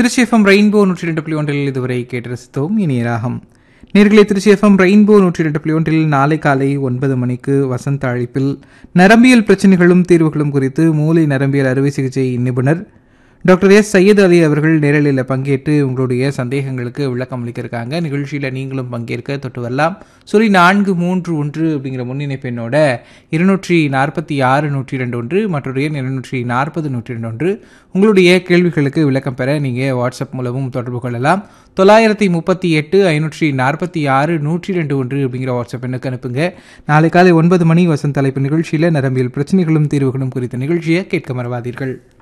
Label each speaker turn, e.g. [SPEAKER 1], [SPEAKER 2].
[SPEAKER 1] Trichy FM rainbow நூற்றி ரெண்டு புள்ளி ஒன்றில் இதுவரை கேட்டு ரசித்தோம் இனிய ராகம் நேர்களை திருச்சி எஃப்எம் ரெயின்போ நூற்றி ரெண்டு புள்ளி ஒன்றில் நாளை காலை ஒன்பது மணிக்கு வசந்த அழைப்பில் நரம்பியல் பிரச்சனைகளும் தீர்வுகளும் குறித்து மூளை நரம்பியல் அறுவை சிகிச்சை நிபுணர் டாக்டர் எஸ் சையத் அலி அவர்கள் நேரலையில் பங்கேற்று உங்களுடைய சந்தேகங்களுக்கு விளக்கம் அளிக்கிருக்காங்க நிகழ்ச்சியில் நீங்களும் பங்கேற்க தொட்டு வரலாம் சொல்லி நான்கு மூன்று ஒன்று அப்படிங்கிற முன்னிணைப்பு எண்ணோட இருநூற்றி நாற்பத்தி ஆறு நூற்றி ரெண்டு ஒன்று மற்றொரு எண் இருநூற்றி நாற்பது நூற்றி ரெண்டு ஒன்று உங்களுடைய கேள்விகளுக்கு விளக்கம் பெற நீங்கள் வாட்ஸ்அப் மூலமும் தொடர்பு கொள்ளலாம் தொள்ளாயிரத்தி முப்பத்தி எட்டு ஐநூற்றி நாற்பத்தி ஆறு நூற்றி ரெண்டு ஒன்று அப்படிங்கிற வாட்ஸ்அப் எண்ணுக்கு அனுப்புங்க நாளை காலை ஒன்பது மணி வசந்த தலைப்பு நிகழ்ச்சியில் நரம்பியல் பிரச்சனைகளும் தீர்வுகளும் குறித்த நிகழ்ச்சியை கேட்க மறவாதீர்கள்